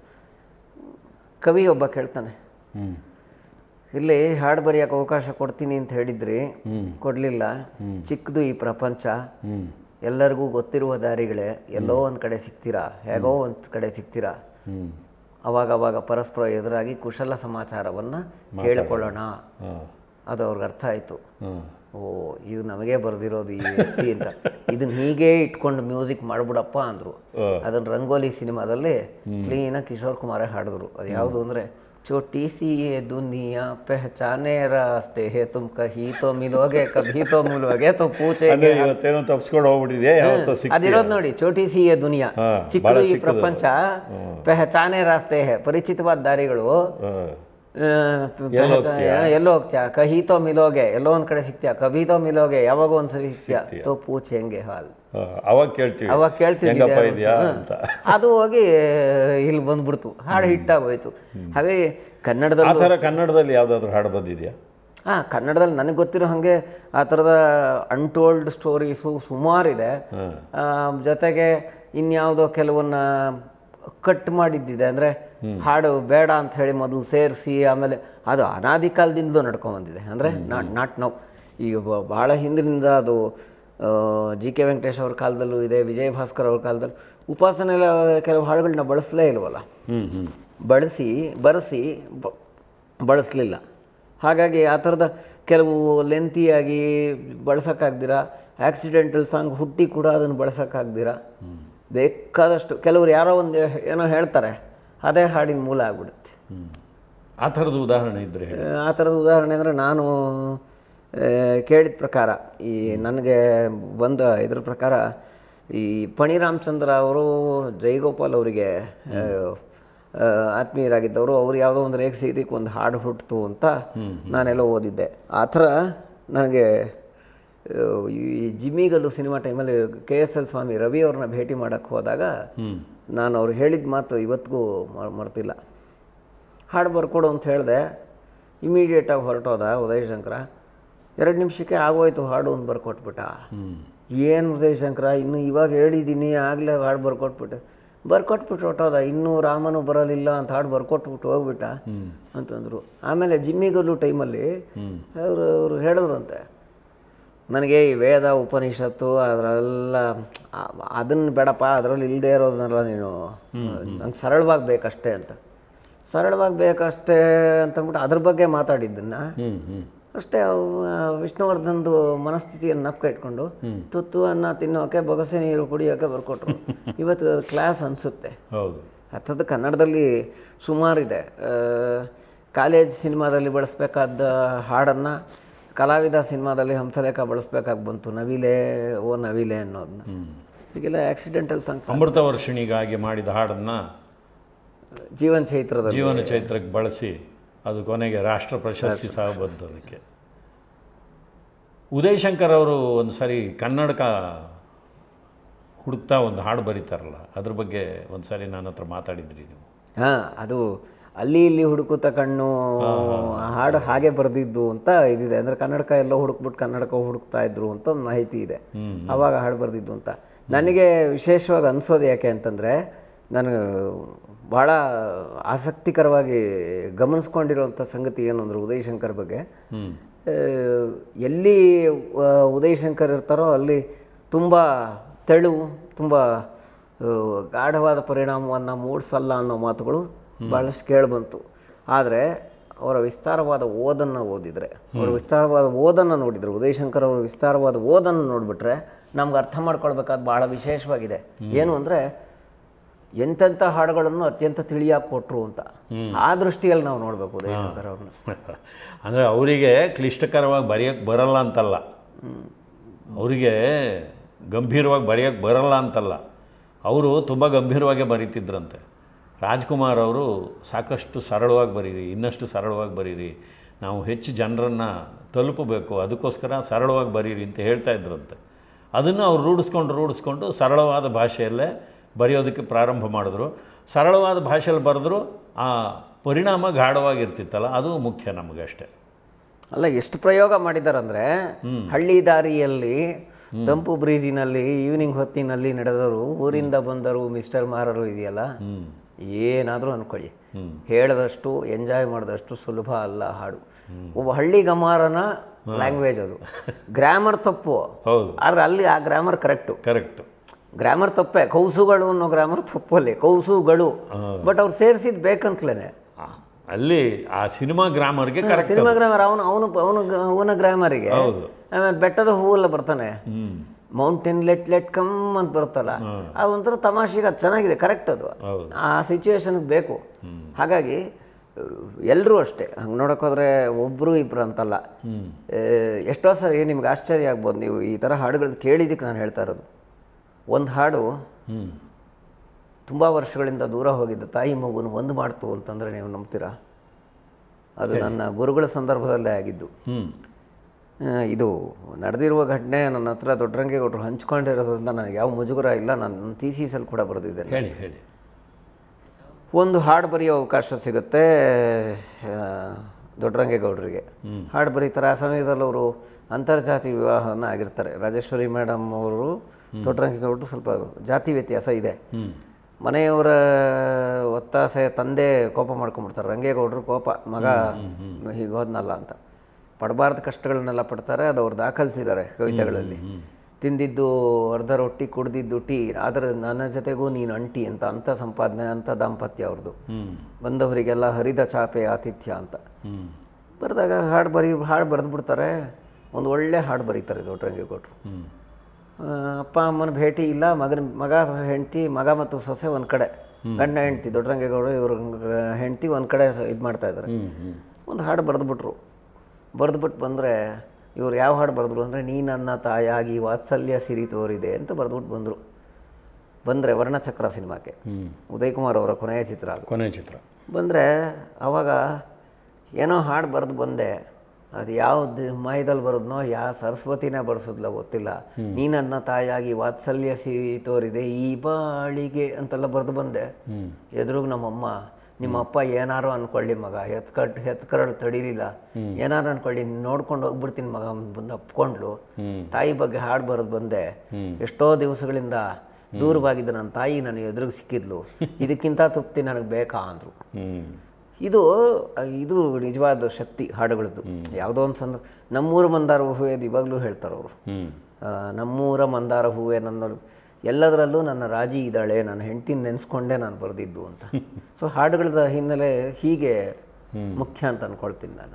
ಕವಿ ಒಬ್ಬ ಕೇಳ್ತಾನೆ ಹ್ಞೂ ಇಲ್ಲಿ ಹಾಡು ಬರೆಯೋಕೆ ಅವಕಾಶ ಕೊಡ್ತೀನಿ ಅಂತ ಹೇಳಿದ್ರಿ ಹ್ಞೂ ಕೊಡಲಿಲ್ಲ ಚಿಕ್ಕದು ಈ ಪ್ರಪಂಚ ಹ್ಞೂ ಎಲ್ಲರಿಗೂ ಗೊತ್ತಿರುವ ದಾರಿಗಳೇ ಎಲ್ಲೋ ಒಂದು ಕಡೆ ಸಿಗ್ತೀರಾ ಹೇಗೋ ಒಂದು ಕಡೆ ಸಿಗ್ತೀರಾ ಹ್ಞೂ ಅವಾಗ ಅವಾಗ ಪರಸ್ಪರ ಎದುರಾಗಿ ಕುಶಲ ಸಮಾಚಾರವನ್ನು ಕೇಳಿಕೊಳ್ಳೋಣ ಹಾಂ ಅದು ಅವ್ರಿಗೆ ಅರ್ಥ ಆಯಿತು ಹಾಂ ಓ ಇದು ನಮಗೆ ಬರೆದಿರೋದು ಈ ವ್ಯಕ್ತಿ ಅಂತ ಇದನ್ನ ಹೀಗೆ ಇಟ್ಕೊಂಡು ಮ್ಯೂಸಿಕ್ ಮಾಡ್ಬಿಡಪ್ಪ ಅಂದರು ಅದನ್ನ ರಂಗೋಲಿ ಸಿನಿಮಾದಲ್ಲಿ ಕ್ಲೀನಾಗಿ ಕಿಶೋರ್ ಕುಮಾರೇ ಹಾಡಿದ್ರು ಅದು ಯಾವುದು ಅಂದರೆ ಚೋಟಿ ಸಿ ಯೇ ದುನಿಯಾ ಪೆಹಚಾನೆ ರಾಸ್ತೆ ಹೇ ತುಮ್ ಕಹಿ ತೋ ಮಿಲೋಗೆ ಕಭಿ ತೋ ಮಿಲೋಗೆ ತೋ ಪೂಚೆ ಅಂದ್ರೆ ಇವತ್ತೇನೋ ತಪ್ಸ್ಕೊಂಡು ಹೋಗ್ಬಿಟ್ಟಿದೆ ಯಾವತ್ತೋ ಸಿಕ್ ಅದಿರೋದು ನೋಡಿ ಚೋಟಿ ಸಿ ಯೇ ದುನಿಯಾ ಹಾ, ಚಿಕ್ಕದು ಬಹಳ ಈ ಚಿಕ್ಕದು. ಪ್ರಪಂಚ ಪೆಹಚಾನೆ ರಾಸ್ತೆ ಹೇ ಪರಿಚಿತವಾದ ದಾರಿಗಳು ಹಾಂ ಆ, ಪೆಹಚಾನೆ ಎಲ್ಲೋ ಹೋಗ್ತೀಯಾ ಕಹಿ ತೋ ಮಿಲೋಗೆ ಎಲ್ಲೋ ಒಂದ್ ಕಡೆ ಸಿಗ್ತೀಯಾ ಕಭಿ ತೋ ಮಿಲೋಗೆ ಯಾವಾಗ ಒಂದ್ಸರಿ ಸಿಗ್ತೀಯಾ ತೋ ಪೂಚ್ ಹೆಂಗೆ ಹಾಲ್ ಅವಾಗ ಕೇಳ್ತೀವಿ ಅವಾಗ ಕೇಳ್ತಿದ್ದೆ ಹೆಂಗಪ್ಪ ಇದೆಯಾ ಅಂತ ಅದು ಹೋಗಿ ಇಲ್ಲಿ ಬಂದ್ಬಿಡ್ತು ಹಾಡು ಹಿಟ್ಟಾಗೋಯ್ತು ಹಾಗಾಗಿ ಕನ್ನಡದಲ್ಲಿ ಆ ಥರ ಕನ್ನಡದಲ್ಲಿ ಯಾವುದಾದ್ರೂ ಹಾಡು ಬಂದಿದೆಯಾ ಹಾ ಕನ್ನಡದಲ್ಲಿ ನನಗೆ ಗೊತ್ತಿರೋ ಹಾಗೆ ಆ ಥರದ ಅನ್ಟೋಲ್ಡ್ ಸ್ಟೋರೀಸು ಸುಮಾರಿದೆ ಹಾಂ ಆ, ಜೊತೆಗೆ ಇನ್ಯಾವುದೋ ಕೆಲವನ್ನ ಕಟ್ ಮಾಡಿದ್ದಿದೆ ಅಂದರೆ ಹಾಡು ಬೇಡ ಅಂತ ಹೇಳಿ ಮೊದಲು ಸೇರಿಸಿ ಆಮೇಲೆ ಅದು ಅನಾದಿ ಕಾಲದಿಂದಲೂ ನಡ್ಕೊಂಬಂದಿದೆ ಅಂದರೆ ನಾಟ್ ನಾಟ್ ನೌ ಈಗ ಬ- ಬಹಳ ಹಿಂದಿನಿಂದ ಅದು ಜಿ ಕೆ ವೆಂಕಟೇಶ್ ಅವ್ರ ಕಾಲದಲ್ಲೂ ಇದೆ ವಿಜಯ್ ಭಾಸ್ಕರ್ ಅವ್ರ ಕಾಲದಲ್ಲೂ ಉಪಾಸನೆ ಕೆಲವು ಹಾಡುಗಳನ್ನ ಬಳಸಲೇ ಇಲ್ವಲ್ಲ ಹ್ಞೂ ಹ್ಞೂ ಬಳಸಿ ಬರೆಸಿ ಬ ಬಳಸಲಿಲ್ಲ ಹಾಗಾಗಿ ಆ ಥರದ ಕೆಲವು ಲೆಂತಿಯಾಗಿ ಬಳಸೋಕ್ಕಾಗ್ದಿರ ಆಕ್ಸಿಡೆಂಟಲ್ ಸಾಂಗ್ ಹುಟ್ಟಿ ಕೂಡ ಅದನ್ನು ಬಳಸೋಕ್ಕಾಗ್ದಿರ ಬೇಕಾದಷ್ಟು ಕೆಲವರು ಯಾರೋ ಒಂದು ಏನೋ ಹೇಳ್ತಾರೆ ಅದೇ ಹಾಡಿನ ಮೂಲ ಆಗ್ಬಿಡುತ್ತೆ ಹ್ಞೂ ಆ ಥರದ ಉದಾಹರಣೆ ಇದ್ದರೆ ಹೇಳಿ ಆ ಥರದ ಉದಾಹರಣೆ ಅಂದರೆ ನಾನು ಕೇಳಿದ ಪ್ರಕಾರ ಈ ನನಗೆ ಬಂದ ಇದ್ರ ಪ್ರಕಾರ ಈ ಪಣಿ ರಾಮಚಂದ್ರ ಅವರು ಜೈಗೋಪಾಲ್ ಅವರಿಗೆ ಆ, ಆ, ಆತ್ಮೀಯರಾಗಿದ್ದವರು ಅವ್ರು ಯಾವುದೋ ಒಂದು ರೇಖೆ ಇದಕ್ಕೆ ಒಂದು ಹಾಡು ಹುಟ್ಟಿತು ಅಂತ ನಾನೆಲ್ಲ ಓದಿದ್ದೆ ಆ ಥರ ನನಗೆ ಆ, ಈ ಜಿಮ್ಮಿಗಲ್ಲು ಸಿನಿಮಾ ಟೈಮಲ್ಲಿ K S L Swamy Ravi ಅವ್ರನ್ನ ಭೇಟಿ ಮಾಡೋಕ್ಕೆ ಹೋದಾಗ ಹ್ಞೂ ನಾನು ಅವ್ರು ಹೇಳಿದ ಮಾತು ಇವತ್ತಿಗೂ ಮ- ಮರ್ತಿಲ್ಲ ಹಾಡು ಬರ್ಕೊಡು ಅಂತ ಹೇಳಿದೆ ಇಮಿಡಿಯೇಟಾಗಿ ಹೊರಟೋದ ಉದಯ ಶಂಕರ ಎರಡು ನಿಮಿಷಕ್ಕೆ ಆಗೋಯ್ತು ಹಾಡು ಅಂತ ಬರ್ಕೊಟ್ಬಿಟ್ಟ ಹ್ಞೂ ಏನು ಉದಯ ಶಂಕರ ಇನ್ನು ಇವಾಗ ಹೇಳಿದ್ದೀನಿ ಆಗಲೇ ಹಾಡು ಬರ್ಕೊಟ್ಬಿಟ್ಟೆ ಬರ್ಕೊಟ್ಬಿಟ್ಟು ಹೊಟ್ಟೋದ ಇನ್ನೂ ರಾಮನು ಬರಲಿಲ್ಲ ಅಂತ ಹಾಡು ಬರ್ಕೊಟ್ಬಿಟ್ಟು ಹೋಗ್ಬಿಟ್ಟ ಅಂತಂದರು ಆಮೇಲೆ ಜಿಮ್ಮಿಗಲ್ಲು ಟೈಮಲ್ಲಿ ಅವರು ಅವರು ಹೇಳಿದ್ರಂತೆ ನನಗೆ ಈ ವೇದ ಉಪನಿಷತ್ತು ಅದರೆಲ್ಲ ಅದನ್ನು ಬೇಡಪ್ಪ ಅದರಲ್ಲಿ ಇಲ್ಲದೆ ಇರೋದನ್ನೆಲ್ಲ ನೀನು ನಂಗೆ ಸರಳವಾಗಿ ಬೇಕಷ್ಟೇ ಅಂತ ಸರಳವಾಗಿ ಬೇಕಷ್ಟೇ ಅಂತಂದ್ಬಿಟ್ಟು ಅದ್ರ ಬಗ್ಗೆ ಮಾತಾಡಿದ್ದನ್ನ ಹ್ಞೂ ಹ್ಞೂ ಅಷ್ಟೇ ಅವ್- ವಿಷ್ಣುವರ್ಧನ್ದು ಮನಸ್ಥಿತಿಯನ್ನು ನಪ್ಕ ಇಟ್ಕೊಂಡು ತುತ್ತು ಅನ್ನ ತಿನ್ನೋಕೆ ಬೊಗಸೆ ನೀರು ಕುಡಿಯೋಕೆ ಬರ್ಕೊಟ್ರು ಇವತ್ತು ಕ್ಲಾಸ್ ಅನಿಸುತ್ತೆ ಹೌದು ಅಂಥದ್ದು ಕನ್ನಡದಲ್ಲಿ ಸುಮಾರಿದೆ ಆ, ಕಾಲೇಜ್ ಸಿನಿಮಾದಲ್ಲಿ ಬಳಸಬೇಕಾದ ಹಾಡನ್ನು ಕಲಾವಿದ ಸಿನಿಮಾದಲ್ಲಿ ಹಂಸಲೇಖ ಬಳಸ್ಬೇಕಾಗಿ ಬಂತು ನವಿಲೆ ಓ ನವಿಲೆ ಅನ್ನೋದನ್ನ ಹೀಗೆಲ್ಲ ಆಕ್ಸಿಡೆಂಟಲ್ ಸಾಂಗ್ಸ್ ಅಮೃತ ವರ್ಷಿಣಿಗಾಗಿ ಮಾಡಿದ ಹಾಡನ್ನು ಜೀವನ್ ಚೈತ್ರದಲ್ಲಿ ಜೀವನ ಚೈತ್ರಕ್ಕೆ ಬಳಸಿ ಅದು ಕೊನೆಗೆ ರಾಷ್ಟ್ರ ಪ್ರಶಸ್ತಿ ಸಹ ಬಂತು ಅದಕ್ಕೆ ಉದಯ್ ಶಂಕರ್ ಅವರು ಒಂದು ಸಾರಿ ಕನ್ನಡಕ ಹುಡುಕ್ತಾ ಒಂದು ಹಾಡು ಬರೀತಾರಲ್ಲ ಅದ್ರ ಬಗ್ಗೆ ಒಂದು ಸಾರಿ ನನ್ನ ಹತ್ರ ಮಾತಾಡಿದ್ರಿ ನೀವು ಹಾಂ ಅದು ಅಲ್ಲಿ ಇಲ್ಲಿ ಹುಡುಕುತ್ತ ಕಣ್ಣು ಆ ಹಾಡು ಹಾಗೆ ಬರೆದಿದ್ದು ಅಂತ ಇದಿದೆ ಅಂದರೆ ಕನ್ನಡಕ ಎಲ್ಲ ಹುಡುಕ್ಬಿಟ್ಟು ಕನ್ನಡಕ ಹುಡುಕ್ತಾ ಇದ್ರು ಅಂತ ಒಂದು ಮಾಹಿತಿ ಇದೆ ಅವಾಗ ಹಾಡು ಬರೆದಿದ್ದು ಅಂತ ನನಗೆ ವಿಶೇಷವಾಗಿ ಅನಿಸೋದು ಯಾಕೆ ಅಂತಂದರೆ ನಾನು ಭಾಳ ಆಸಕ್ತಿಕರವಾಗಿ ಗಮನಿಸ್ಕೊಂಡಿರೋಂಥ ಸಂಗತಿ ಏನು ಅಂದ್ರೆ ಉದಯ್ ಶಂಕರ್ ಬಗ್ಗೆ ಹ್ಞೂ ಆ, ಎಲ್ಲಿ ಆ, ಉದಯ್ ಶಂಕರ್ ಇರ್ತಾರೋ ಅಲ್ಲಿ ತುಂಬ ತೆಳು ತುಂಬ ಆ, ಗಾಢವಾದ ಪರಿಣಾಮವನ್ನು ಮೂಡಿಸಲ್ಲ ಅನ್ನೋ ಮಾತುಗಳು ಭಾಳಷ್ಟು ಕೇಳಿಬಂತು ಆದರೆ ಅವರ ವಿಸ್ತಾರವಾದ ಓದನ್ನು ಓದಿದರೆ ಅವರ ವಿಸ್ತಾರವಾದ ಓದನ್ನು ನೋಡಿದರೆ ಉದಯ್ ಶಂಕರ್ ಅವರ ವಿಸ್ತಾರವಾದ ಓದನ್ನು ನೋಡಿಬಿಟ್ರೆ ನಮ್ಗೆ ಅರ್ಥ ಮಾಡ್ಕೊಳ್ಬೇಕಾದ ಭಾಳ ವಿಶೇಷವಾಗಿದೆ ಏನು ಅಂದರೆ ಎಂತೆಂಥ ಹಾಡುಗಳನ್ನು ಅತ್ಯಂತ ತಿಳಿಯಾಗಿ ಕೊಟ್ಟರು ಅಂತ ಆ ದೃಷ್ಟಿಯಲ್ಲಿ ನಾವು ನೋಡಬೇಕು ಉದಯ್ ಶಂಕರ್ ಅವ್ರನ್ನ ಅಂದರೆ ಅವರಿಗೆ ಕ್ಲಿಷ್ಟಕರವಾಗಿ ಬರೆಯೋಕ್ಕೆ ಬರಲ್ಲ ಅಂತಲ್ಲ ಅವರಿಗೆ ಗಂಭೀರವಾಗಿ ಬರೆಯೋಕ್ಕೆ ಬರಲ್ಲ ಅಂತಲ್ಲ ಅವರು ತುಂಬ ಗಂಭೀರವಾಗೇ ಬರೀತಿದ್ರಂತೆ ರಾಜ್ಕುಮಾರ್ ಅವರು ಸಾಕಷ್ಟು ಸರಳವಾಗಿ ಬರೀರಿ ಇನ್ನಷ್ಟು ಸರಳವಾಗಿ ಬರೀರಿ ನಾವು ಹೆಚ್ಚು ಜನರನ್ನು ತಲುಪಬೇಕು ಅದಕ್ಕೋಸ್ಕರ ಸರಳವಾಗಿ ಬರೀರಿ ಅಂತ ಹೇಳ್ತಾ ಇದ್ರಂತೆ ಅದನ್ನು ಅವ್ರು ರೂಢಿಸ್ಕೊಂಡು ರೂಢಿಸ್ಕೊಂಡು ಸರಳವಾದ ಭಾಷೆಯಲ್ಲೇ ಬರೆಯೋದಕ್ಕೆ ಪ್ರಾರಂಭ ಮಾಡಿದ್ರು ಸರಳವಾದ ಭಾಷೆಯಲ್ಲಿ ಬರೆದ್ರು ಆ ಪರಿಣಾಮ ಗಾಢವಾಗಿರ್ತಿತ್ತಲ್ಲ ಅದು ಮುಖ್ಯ ನಮಗಷ್ಟೇ ಅಲ್ಲ ಎಷ್ಟು ಪ್ರಯೋಗ ಮಾಡಿದಾರಂದ್ರೆ ಹಳ್ಳಿ ದಾರಿಯಲ್ಲಿ ತಂಪು ಬ್ರೀಜಿನಲ್ಲಿ ಈವ್ನಿಂಗ್ ಹೊತ್ತಿನಲ್ಲಿ ನಡೆದವರು ಊರಿಂದ ಬಂದರು ಮಿಸ್ಟರ್ ಮಾರರು ಇದೆಯಲ್ಲ ಹ್ಞೂ ಏನಾದರೂ ಅನ್ಕೊಳ್ಳಿ ಹ್ಞೂ ಹೇಳದಷ್ಟು ಎಂಜಾಯ್ ಮಾಡಿದಷ್ಟು ಸುಲಭ ಅಲ್ಲ ಹಾಡು ಒಬ್ಬ ಹಳ್ಳಿ ಗಮಾರನ ಲ್ಯಾಂಗ್ವೇಜ್ ಅದು ಗ್ರಾಮರ್ ತಪ್ಪು ಹೌದು ಆದ್ರೆ ಅಲ್ಲಿ ಆ ಗ್ರಾಮರ್ ಕರೆಕ್ಟು ಕರೆಕ್ಟು ಗ್ರಾಮರ್ ತಪ್ಪೆ ಕೌಸುಗಳು ಅನ್ನೋ ಗ್ರಾಮರ್ ತಪ್ಪು ಅಲ್ಲಿ ಕೌಸುಗಳು ಬಟ್ ಅವ್ರು ಸೇರಿಸಿದ್ ಬೇಕಂತಲೇನೆ ಅಲ್ಲಿ ಆ ಸಿನಿಮಾ ಗ್ರಾಮರ್ಗೆ ಕರೆಕ್ಟ್ ಸಿನಿಮಾ ಗ್ರಾಮರ್ ಅವನು ಅವನು ಅವನು ಅವನ ಗ್ರಾಮರಿಗೆ ಹೌದು ಆಮೇಲೆ ಬೆಟ್ಟದ ಹೂವೆಲ್ಲ ಬರ್ತಾನೆ ಹ್ಞೂ ಮೌಂಟೇನ್ ಲೆಟ್ ಲೆಟ್ ಕಮ್ ಅಂತ ಬರುತ್ತಲ್ಲ ಅದು ಒಂಥರ ತಮಾಷೆಗೆ ಅದು ಚೆನ್ನಾಗಿದೆ ಕರೆಕ್ಟ್ ಅದು ಹೌದು ಆ ಸಿಚುವೇಶನ್ಗೆ ಬೇಕು ಹಾಗಾಗಿ ಎಲ್ಲರೂ ಅಷ್ಟೇ ಹಂಗೆ ನೋಡೋಕೆ ಹೋದ್ರೆ ಒಬ್ಬರು ಇಬ್ಬರು ಅಂತಲ್ಲ ಹ್ಞೂ ಆ, ಎಷ್ಟೋ ಸರಿ ನಿಮ್ಗೆ ಆಶ್ಚರ್ಯ ಆಗ್ಬೋದು ನೀವು ಈ ಥರ ಹಾಡುಗಳು ಕೇಳಿದ್ದಕ್ಕೆ ನಾನು ಹೇಳ್ತಾ ಇರೋದು ಒಂದು ಹಾಡು ಹ್ಞೂ ತುಂಬ ವರ್ಷಗಳಿಂದ ದೂರ ಹೋಗಿದ್ದ ತಾಯಿ ಮಗುನ ಒಂದು ಮಾಡ್ತು ಅಂತಂದರೆ ನೀವು ನಂಬ್ತೀರಾ ಅದು ನನ್ನ ಗುರುಗಳ ಸಂದರ್ಭದಲ್ಲೇ ಆಗಿದ್ದು ಹ್ಞೂ ಆ, ಇದು ನಡೆದಿರುವ ಘಟನೆ ನನ್ನ ಹತ್ರ ದೊಡ್ಡರಂಗೇಗೌಡರು ಹಂಚ್ಕೊಂಡಿರೋದ್ರಿಂದ ನನಗೆ ಯಾವ ಮುಜುಗರ ಇಲ್ಲ ನಾನು ನನ್ನ ಥೀಸೀಸಲ್ಲಿ ಕೂಡ ಬರೆದಿದ್ದೇನೆ ಹೇಳಿ ಹೇಳಿ ಒಂದು ಹಾಡು ಬರೆಯೋ ಅವಕಾಶ ಸಿಗುತ್ತೆ ಆ, ದೊಡ್ಡರಂಗೇಗೌಡರಿಗೆ ಹಾಡು ಬರೀತಾರೆ ಆ ಸಮಯದಲ್ಲಿ ಅವರು ಅಂತರ್ಜಾತಿ ವಿವಾಹವನ್ನು ಆಗಿರ್ತಾರೆ ರಾಜೇಶ್ವರಿ ಮೇಡಮ್ ಅವರು ದೊಡ್ಡರಂಗೇಗೌಡರು ಸ್ವಲ್ಪ ಜಾತಿ ವ್ಯತ್ಯಾಸ ಇದೆ ಹ್ಞೂ ಮನೆಯವರ ಒತ್ತಾಸೆ ತಂದೆ ಕೋಪ ಮಾಡ್ಕೊಂಡ್ಬಿಡ್ತಾರೆ ರಂಗೇಗೌಡರು ಕೋಪ ಮಗ ಹೀಗೆ ಹೋದ್ನಲ್ಲ ಅಂತ ಪಡಬಾರ್ದ ಕಷ್ಟಗಳನ್ನೆಲ್ಲ ಪಡ್ತಾರೆ ಅದು ಅವ್ರು ದಾಖಲಿಸಿದ್ದಾರೆ ಕವಿತೆಗಳಲ್ಲಿ ತಿಂದಿದ್ದು ಅರ್ಧ ರೊಟ್ಟಿ ಕುಡ್ದಿದ್ದು ಟೀ ಆದರೆ ನನ್ನ ಜೊತೆಗೂ ನೀನು ಅಂಟಿ ಅಂತ ಅಂಥ ಸಂಪಾದನೆ ಅಂಥ ದಾಂಪತ್ಯ ಅವ್ರದ್ದು ಹ್ಞೂ ಬಂದವರಿಗೆಲ್ಲ ಹರಿದ ಚಾಪೆ ಆತಿಥ್ಯ ಅಂತ ಹ್ಞೂ ಬರೆದಾಗ ಹಾಡು ಬರೀ ಹಾಡು ಬರೆದ್ಬಿಡ್ತಾರೆ ಒಂದು ಒಳ್ಳೆ ಹಾಡು ಬರೀತಾರೆ ದೊಡ್ಡರಂಗೇಗೌಡರು ಹ್ಞೂ ಆ, ಅಪ್ಪ ಅಮ್ಮನ ಭೇಟಿ ಇಲ್ಲ ಮಗನ ಮಗ ಹೆಂಡತಿ ಮಗ ಮತ್ತು ಸೊಸೆ ಒಂದು ಕಡೆ ಗಂಡ ಹೆಂಡತಿ ದೊಡ್ಡರಂಗೇಗೌಡರು ಇವ್ರ ಹೆಂಡತಿ ಒಂದು ಕಡೆ ಇದು ಮಾಡ್ತಾ ಇದ್ದಾರೆ ಹ್ಞೂ ಹ್ಞೂ ಒಂದು ಹಾಡು ಬರೆದ್ಬಿಟ್ರು ಬರೆದ್ಬಿಟ್ಟು ಬಂದರೆ ಇವ್ರು ಯಾವ ಹಾಡು ಬರೆದ್ರು ಅಂದರೆ ನೀ ನನ್ನ ತಾಯಾಗಿ ವಾತ್ಸಲ್ಯ ಸಿರಿ ತೋರಿದೆ ಅಂತ ಬರೆದ್ಬಿಟ್ಟು ಬಂದರು ಬಂದರೆ ವರ್ಣಚಕ್ರ ಸಿನಿಮಾಕ್ಕೆ ಹ್ಞೂ ಉದಯ್ ಕುಮಾರ್ ಅವರ ಕೊನೆಯ ಚಿತ್ರ ಅದು ಕೊನೆ ಚಿತ್ರ ಬಂದರೆ ಅವಾಗ ಏನೋ ಹಾಡು ಬರೆದು ಬಂದೆ ಅದು ಯಾವ್ದು ಮಾಯದಲ್ಲಿ ಬರೋದ್ನೋ ಯಾವ ಸರಸ್ವತಿನೇ ಬರೆಸೋದ್ಲ ಗೊತ್ತಿಲ್ಲ ನೀ ನನ್ನ ತಾಯಾಗಿ ವಾತ್ಸಲ್ಯ ಸಿರಿ ತೋರಿದೆ ಈ ಬಾಳಿಗೆ ಅಂತೆಲ್ಲ ಬರೆದು ಬಂದೆ ಹ್ಞೂ ಎದುರುಗ್ ನಮ್ಮಮ್ಮ ನಿಮ್ಮ ಅಪ್ಪ ಏನಾರು ಅನ್ಕೊಳ್ಳಿ ಮಗ ಎತ್ಕಟ್ ಎತ್ಕರಳು ತಡೀಲಿಲ್ಲ ಏನಾರು ಅನ್ಕೊಳ್ಳಿ ನೋಡ್ಕೊಂಡು ಹೋಗ್ಬಿಡ್ತೀನಿ ಮಗ ಅಂತ ಬಂದು ಅಪ್ಕೊಂಡ್ಲು ಹ್ಞೂ ತಾಯಿ ಬಗ್ಗೆ ಹಾಡು ಬರೆದು ಬಂದೆ ಎಷ್ಟೋ ದಿವಸಗಳಿಂದ ದೂರವಾಗಿದ್ದ ನನ್ನ ತಾಯಿ ನನಗೆ ಎದುರಿಗೆ ಸಿಕ್ಕಿದ್ಲು ಇದಕ್ಕಿಂತ ತೃಪ್ತಿ ನನಗೆ ಬೇಕಾ ಅಂದರು ಹ್ಞೂ ಇದು ಇದು ನಿಜವಾದ ಶಕ್ತಿ ಹಾಡುಗಳದ್ದು ಯಾವುದೋ ಒಂದು ಸಂದ ನಮ್ಮೂರ ಮಂದಾರ ಹೂವೇದು ಇವಾಗಲೂ ಹೇಳ್ತಾರೆ ಅವರು ಹ್ಞೂ ನಮ್ಮೂರ ಮಂದಾರ ಹೂವೇ ನನ್ನ ಎಲ್ಲದರಲ್ಲೂ ನನ್ನ ರಾಜಿ ಇದ್ದಾಳೆ ನನ್ನ ಹೆಂಡತಿನ ನೆನೆಸ್ಕೊಂಡೇ ನಾನು ಬರೆದಿದ್ದು ಅಂತ ಸೊ ಹಾಡುಗಳ ಹಿನ್ನೆಲೆ ಹೀಗೆ ಮುಖ್ಯ ಅಂತ ಅನ್ಕೊಳ್ತೀನಿ ನಾನು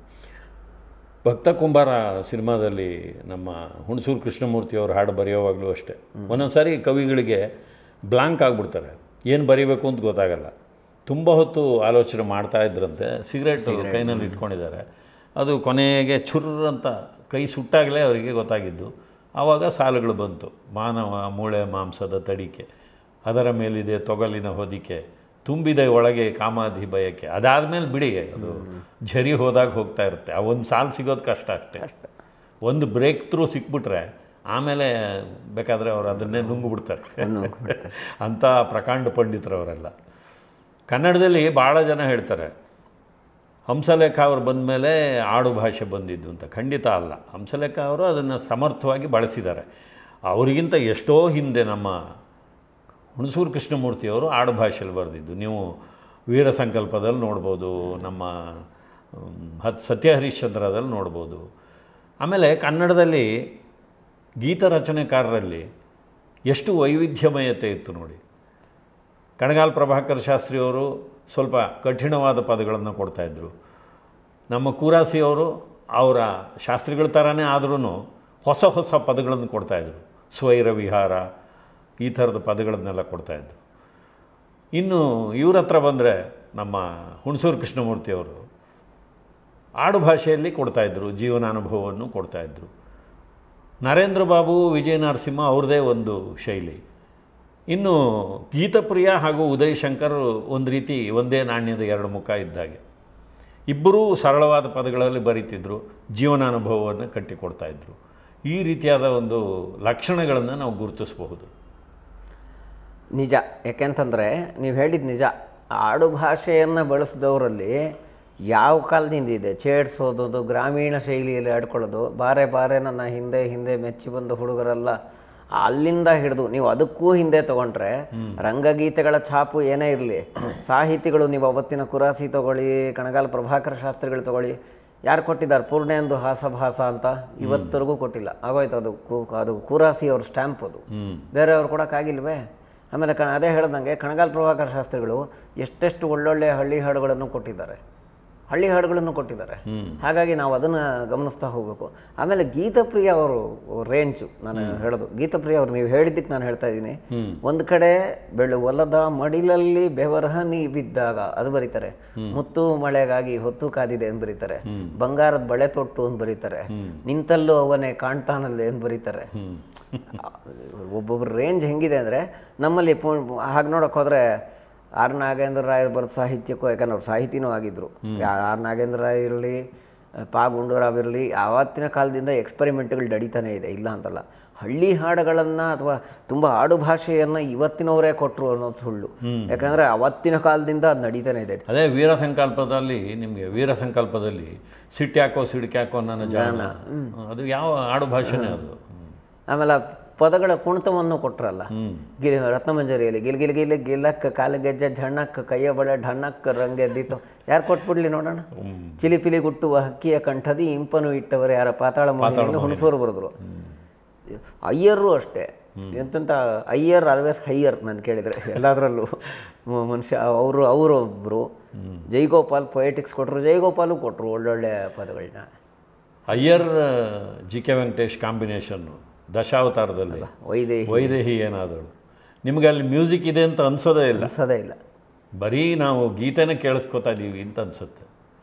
ಭಕ್ತ ಕುಂಬಾರ ಸಿನಿಮಾದಲ್ಲಿ ನಮ್ಮ ಹುಣಸೂರು ಕೃಷ್ಣಮೂರ್ತಿ ಅವರು ಹಾಡು ಬರೆಯೋವಾಗಲೂ ಅಷ್ಟೇ ಒಂದೊಂದು ಸಾರಿ ಕವಿಗಳಿಗೆ ಬ್ಲಾಂಕ್ ಆಗಿಬಿಡ್ತಾರೆ ಏನು ಬರೀಬೇಕು ಅಂತ ಗೊತ್ತಾಗಲ್ಲ ತುಂಬ ಹೊತ್ತು ಆಲೋಚನೆ ಮಾಡ್ತಾ ಇದ್ರಂತೆ ಸಿಗರೇಟ್ ಕೈನಲ್ಲಿ ಇಟ್ಕೊಂಡಿದ್ದಾರೆ ಅದು ಕೊನೆಗೆ ಚುರ್ರ್ ಅಂತ ಕೈ ಸುಟ್ಟಾಗಲೇ ಅವರಿಗೆ ಗೊತ್ತಾಗಿದ್ದು ಆವಾಗ ಸಾಲುಗಳು ಬಂತು ಮಾನವ ಮೂಳೆ ಮಾಂಸದ ತಡಿಕೆ ಅದರ ಮೇಲಿದೆ ತೊಗಲಿನ ಹೊದಿಕೆ ತುಂಬಿದೆ ಒಳಗೆ ಕಾಮಾಧಿ ಬಯಕೆ ಅದಾದಮೇಲೆ ಬಿಡಿ ಅದು ಝರಿ ಹೋದಾಗ ಹೋಗ್ತಾ ಇರುತ್ತೆ ಆ ಒಂದು ಸಾಲು ಸಿಗೋದು ಕಷ್ಟ ಅಷ್ಟೇ ಒಂದು ಬ್ರೇಕ್ ಥ್ರೂ ಸಿಕ್ಬಿಟ್ರೆ ಆಮೇಲೆ ಬೇಕಾದರೆ ಅವರು ಅದನ್ನೇ ನುಂಗ್ಬಿಡ್ತಾರೆ ಅಂಥ ಪ್ರಕಾಂಡ ಪಂಡಿತರವರೆಲ್ಲ ಕನ್ನಡದಲ್ಲಿ ಭಾಳ ಜನ ಹೇಳ್ತಾರೆ ಹಂಸಲೇಖ ಅವರು ಬಂದ ಮೇಲೆ ಆಡು ಭಾಷೆ ಬಂದಿದ್ದು ಅಂತ ಖಂಡಿತ ಅಲ್ಲ ಹಂಸಲೇಖ ಅವರು ಅದನ್ನು ಸಮರ್ಥವಾಗಿ ಬಳಸಿದ್ದಾರೆ ಅವರಿಗಿಂತ ಎಷ್ಟೋ ಹಿಂದೆ ನಮ್ಮ ಹುಣಸೂರು ಕೃಷ್ಣಮೂರ್ತಿಯವರು ಆಡು ಭಾಷೆಯಲ್ಲಿ ಬರೆದಿದ್ದು ನೀವು ವೀರ ಸಂಕಲ್ಪದಲ್ಲಿ ನೋಡ್ಬೋದು ನಮ್ಮ ಮ್, ಹತ್ ಸತ್ಯ ಹರಿಶ್ಚಂದ್ರದಲ್ಲಿ ನೋಡ್ಬೋದು ಆಮೇಲೆ ಕನ್ನಡದಲ್ಲಿ ಗೀತ ರಚನೆಕಾರರಲ್ಲಿ ಎಷ್ಟು ವೈವಿಧ್ಯಮಯತೆ ಇತ್ತು ನೋಡಿ ಕಣಗಾಲ್ ಪ್ರಭಾಕರ್ ಶಾಸ್ತ್ರಿಯವರು ಸ್ವಲ್ಪ ಕಠಿಣವಾದ ಪದಗಳನ್ನು ಕೊಡ್ತಾಯಿದ್ರು ನಮ್ಮ ಕೂರಾಸಿಯವರು ಅವರ ಶಾಸ್ತ್ರಿಗಳ ಥರನೇ ಆದ್ರೂ ಹೊಸ ಹೊಸ ಪದಗಳನ್ನು ಕೊಡ್ತಾಯಿದ್ರು ಸ್ವೈರ ವಿಹಾರ ಈ ಥರದ ಪದಗಳನ್ನೆಲ್ಲ ಕೊಡ್ತಾಯಿದ್ರು ಇನ್ನು ಇವ್ರ ಹತ್ರ ಬಂದರೆ ನಮ್ಮ ಹುಣಸೂರು ಕೃಷ್ಣಮೂರ್ತಿಯವರು ಆಡು ಭಾಷೆಯಲ್ಲಿ ಕೊಡ್ತಾಯಿದ್ರು ಜೀವನಾನುಭವವನ್ನು ಕೊಡ್ತಾಯಿದ್ರು ನರೇಂದ್ರ ಬಾಬು ವಿಜಯ ನರಸಿಂಹ ಅವ್ರದ್ದೇ ಒಂದು ಶೈಲಿ ಇನ್ನು ಗೀತಪ್ರಿಯ ಹಾಗೂ ಉದಯ್ ಶಂಕರ್ ಒಂದು ರೀತಿ ಒಂದೇ ನಾಣ್ಯದ ಎರಡು ಮುಖ ಇದ್ದಾಗೆ ಇಬ್ಬರೂ ಸರಳವಾದ ಪದಗಳಲ್ಲಿ ಬರೀತಿದ್ರು ಜೀವನಾನುಭವವನ್ನು ಕಟ್ಟಿಕೊಡ್ತಾಯಿದ್ರು ಈ ರೀತಿಯಾದ ಒಂದು ಲಕ್ಷಣಗಳನ್ನು ನಾವು ಗುರುತಿಸಬಹುದು ನಿಜ ಯಾಕೆಂತಂದರೆ ನೀವು ಹೇಳಿದ ನಿಜ ಆಡು ಭಾಷೆಯನ್ನು ಬಳಸಿದವರಲ್ಲಿ ಯಾವ ಕಾಲದಿಂದ ಇದೆ ಚೇಡ್ಸೋದು ಗ್ರಾಮೀಣ ಶೈಲಿಯಲ್ಲಿ ಆಡ್ಕೊಳ್ಳೋದು ಬಾರೆ ಬಾರೆ ನನ್ನ ಹಿಂದೆ ಹಿಂದೆ ಮೆಚ್ಚಿ ಬಂದ ಹುಡುಗರೆಲ್ಲ ಅಲ್ಲಿಂದ ಹಿಡಿದು ನೀವು ಅದಕ್ಕೂ ಹಿಂದೆ ತಗೊಂಡ್ರೆ ರಂಗಗೀತೆಗಳ ಛಾಪು ಏನೇ ಇರಲಿ ಸಾಹಿತಿಗಳು ನೀವು ಅವತ್ತಿನ ಕುರಾಸಿ ತಗೊಳ್ಳಿ ಕಣಗಾಲ ಪ್ರಭಾಕರ ಶಾಸ್ತ್ರಿಗಳು ತಗೊಳ್ಳಿ ಯಾರು ಕೊಟ್ಟಿದ್ದಾರೆ ಪೂರ್ಣೇಂದು ಹಾಸಭಾಸ ಅಂತ ಇವತ್ತರೆಗೂ ಕೊಟ್ಟಿಲ್ಲ ಆಗೋಯ್ತು ಅದು ಕು- ಅದು ಕುರಾಸಿ ಅವ್ರ ಸ್ಟ್ಯಾಂಪ್ ಅದು ಬೇರೆಯವ್ರು ಕೊಡೋಕ್ಕಾಗಿಲ್ವೇ ಆಮೇಲೆ ಕ ಅದೇ ಹೇಳ್ದಂಗೆ ಕಣಗಾಲ್ ಪ್ರಭಾಕರ ಶಾಸ್ತ್ರಿಗಳು ಎಷ್ಟೆಷ್ಟು ಒಳ್ಳೊಳ್ಳೆ ಹಳ್ಳಿ ಹಾಡುಗಳನ್ನು ಕೊಟ್ಟಿದ್ದಾರೆ ಹಳ್ಳಿ ಹಾಡುಗಳನ್ನು ಕೊಟ್ಟಿದ್ದಾರೆ ಹಾಗಾಗಿ ನಾವು ಅದನ್ನು ಗಮನಿಸ್ತಾ ಹೋಗಬೇಕು ಆಮೇಲೆ ಗೀತಪ್ರಿಯ ಅವರು ರೇಂಜು ನಾನು ಹೇಳೋದು ಗೀತಪ್ರಿಯ ಅವರು ನೀವು ಹೇಳಿದ್ದಕ್ಕೆ ನಾನು ಹೇಳ್ತಾ ಇದ್ದೀನಿ ಒಂದು ಕಡೆ ಬೆಳು ಹೊಲದ ಮಡಿಲಲ್ಲಿ ಬೆವರ ನೀ ಬಿದ್ದಾಗ ಅದು ಬರೀತಾರೆ ಮುತ್ತು ಮಳೆಗಾಗಿ ಹೊತ್ತು ಕಾದಿದೆ ಅಂತ ಬರೀತಾರೆ ಬಂಗಾರದ ಬಳೆ ತೊಟ್ಟು ಅಂತ ಬರೀತಾರೆ ನಿಂತಲ್ಲೂ ಅವನೇ ಕಾಣ್ತಾನಲ್ಲ ಅಂತ ಬರೀತಾರೆ ಒಬ್ಬೊಬ್ರ ರೇಂಜ್ ಹೆಂಗಿದೆ ಅಂದರೆ ನಮ್ಮಲ್ಲಿ ಹಾಗೆ ನೋಡೋಕೆ ಹೋದರೆ ಆರ್ ನಾಗೇಂದ್ರ ರಾಯರ್ ಬರೆದ ಸಾಹಿತ್ಯಕ್ಕೂ ಯಾಕಂದ್ರೆ ಅವ್ರು ಸಾಹಿತಿನೂ ಆಗಿದ್ರು ಯಾ- ಆರ್ ನಾಗೇಂದ್ರ ರಾಯ್ ಇರಲಿ ಪಾ ಗುಂಡೂರಾವ್ ಇರಲಿ ಆವತ್ತಿನ ಕಾಲದಿಂದ ಎಕ್ಸ್ಪರಿಮೆಂಟ್ಗಳು ನಡೀತಾನೆ ಇದೆ ಇಲ್ಲ ಅಂತಲ್ಲ ಹಳ್ಳಿ ಹಾಡುಗಳನ್ನು ಅಥವಾ ತುಂಬ ಆಡು ಭಾಷೆಯನ್ನು ಇವತ್ತಿನವರೇ ಕೊಟ್ಟರು ಅನ್ನೋದು ಸುಳ್ಳು ಯಾಕಂದರೆ ಅವತ್ತಿನ ಕಾಲದಿಂದ ಅದು ನಡೀತಾನೆ ಇದೆ ಅದೇ ವೀರ ಸಂಕಲ್ಪದಲ್ಲಿ ನಿಮಗೆ ವೀರ ಸಂಕಲ್ಪದಲ್ಲಿ ಸಿಟ್ಟ್ಯಾಕೋ ಸಿಡ್ಕ್ಯಾಕೋ ನನ್ನ ಜಾನ ಅದು ಯಾವ ಆಡು ಭಾಷೆನೇ ಅದು ಆಮೇಲೆ ಆ ಪದಗಳ ಕುಣಿತವನ್ನು ಕೊಟ್ರಲ್ಲ ಗಿರಿ ರತ್ನಮಂಜರಿಯಲ್ಲಿ ಗಿಲ್ ಗಿಲ್ ಗಿಲ್ ಗಿಲ್ಲಕ್ಕ ಕಾಲಗೆಜ್ಜೆ ಝಣ್ಣಕ್ಕ ಕೈಯ ಬಳೆ ಢಣ್ಣಕ್ಕ ರಂಗೆದ್ದಿತ್ತು ಯಾರು ಕೊಟ್ಬಿಡ್ಲಿ ನೋಡೋಣ ಚಿಲಿಪಿಲಿ ಗುಟ್ಟುವ ಹಕ್ಕಿಯ ಕಂಠದಿ ಇಂಪನು ಇಟ್ಟವರು ಯಾರ ಪಾತಾಳ ಮೋಹಿನಿಯನ್ನು ಹುಣಸೂರು ಬರೆದ್ರು ಅಯ್ಯರು ಅಷ್ಟೇ ಎಂತೆಂಥ ಅಯ್ಯರ್ ಆಲ್ವೇಸ್ ಹೈಯರ್ ನಾನು ಕೇಳಿದರೆ ಎಲ್ಲದರಲ್ಲೂ ಮ- ಮನುಷ್ಯ ಅವರು ಅವರೊಬ್ಬರು ಜೈಗೋಪಾಲ್ ಪೊಯೆಟಿಕ್ಸ್ ಕೊಟ್ಟರು ಜೈಗೋಪಾಲು ಕೊಟ್ಟರು ಒಳ್ಳೊಳ್ಳೆ ಪದಗಳನ್ನ Iyer G K Venkatesh combination ದಶಾವತಾರದಲ್ಲಿ ವೈದೇಹಿ ವೈದೇಹಿ ಏನಾದಳು ನಿಮಗೆ ಅಲ್ಲಿ ಮ್ಯೂಸಿಕ್ ಇದೆ ಅಂತ ಅನ್ಸೋದೇ ಇಲ್ಲ ಅನ್ಸೋದೇ ಇಲ್ಲ ಬರೀ ನಾವು ಗೀತೆನೇ ಕೇಳಿಸ್ಕೊತಾ ಇದ್ದೀವಿ ಅಂತ ಅನ್ಸುತ್ತೆ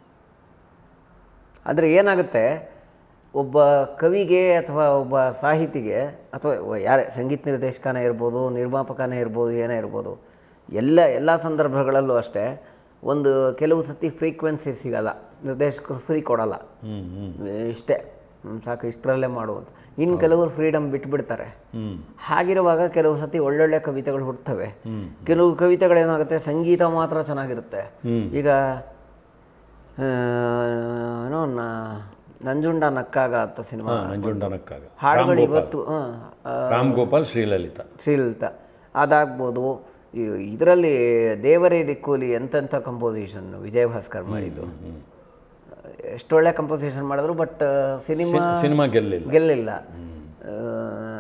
ಆದರೆ ಏನಾಗುತ್ತೆ ಒಬ್ಬ ಕವಿಗೆ ಅಥವಾ ಒಬ್ಬ ಸಾಹಿತಿಗೆ ಅಥವಾ ಒ- ಯಾರೇ ಸಂಗೀತ ನಿರ್ದೇಶಕನೇ ಇರ್ಬೋದು ನಿರ್ಮಾಪಕನೇ ಇರ್ಬೋದು ಏನೇ ಇರ್ಬೋದು ಎಲ್ಲ ಎಲ್ಲ ಸಂದರ್ಭಗಳಲ್ಲೂ ಅಷ್ಟೇ ಒಂದು ಕೆಲವು ಸತಿ ಫ್ರೀಕ್ವೆನ್ಸಿ ಸಿಗಲ್ಲ ನಿರ್ದೇಶಕರು ಫ್ರೀ ಕೊಡಲ್ಲ ಹ್ಞೂ ಹ್ಞೂ ಇಷ್ಟೇ ಹ್ಮ್, ಸಾಕು ಇಷ್ಟರಲ್ಲೇ ಮಾಡುವಂತ ಇನ್ನು ಕೆಲವರು ಫ್ರೀಡಮ್ ಬಿಟ್ಬಿಡ್ತಾರೆ ಹ್ಞೂ ಹಾಗಿರುವಾಗ ಕೆಲವು ಸತಿ ಒಳ್ಳೊಳ್ಳೆ ಕವಿತೆಗಳು ಹುಟ್ಟುತ್ತವೆ ಕೆಲವು ಕವಿತೆಗಳೇನಾಗುತ್ತೆ ಸಂಗೀತ ಮಾತ್ರ ಚೆನ್ನಾಗಿರುತ್ತೆ ಈಗ ಆ, ಏನೋ ನ- ನಂಜುಂಡ ನಕ್ಕಾಗ ಅಂತ ಸಿನಿಮಾ ನಂಜುಂಡನಕ್ಕಾಗ ಹಾಡುಗಳು ಇವತ್ತು ಆ, ಆ, ರಾಮ್ ಗೋಪಾಲ್ ಶ್ರೀಲಲಿತಾ ಶ್ರೀಲಲಿತಾ ಅದಾಗ್ಬೋದು ಇದರಲ್ಲಿ ದೇವರೇ ದಿಕ್ಕೂಲಿ ಎಂತೆಂಥ ಕಂಪೋಸಿಷನ್ ವಿಜಯ ಭಾಸ್ಕರ್ ಮಾಡಿದ್ದು ಎಷ್ಟೊಳ್ಳೆ ಕಂಪೋಸಿಷನ್ ಮಾಡಿದ್ರು ಬಟ್ ಸಿನಿಮಾ ಸಿನಿಮಾ ಗೆಲ್ಲಿಲ್ಲ ಗೆಲ್ಲಿಲ್ಲ ಆ,